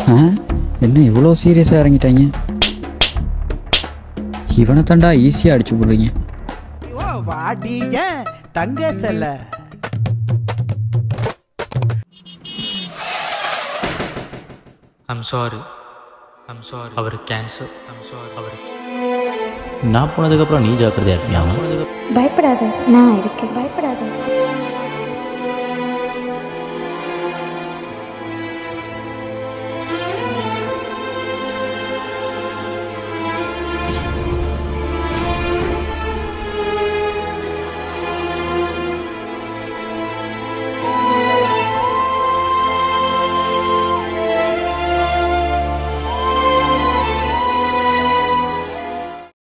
ஆ என்ன இவ்வளோ சீரியஸாக இறங்கிட்டாங்க இவனை தாண்டா ஈஸியாக அடிச்சு போடுறீங்க வாடிய தங்க செல்ல ஐம் சாரி ஐம் சாரி அவர் கேன்சர் ஐம் சாரி அவர் நான் போனதுக்கப்புறம் நீ ஜாக்கிரதையா இருப்பியாமா பயப்படாத நான் இருக்கேன் பயப்படாத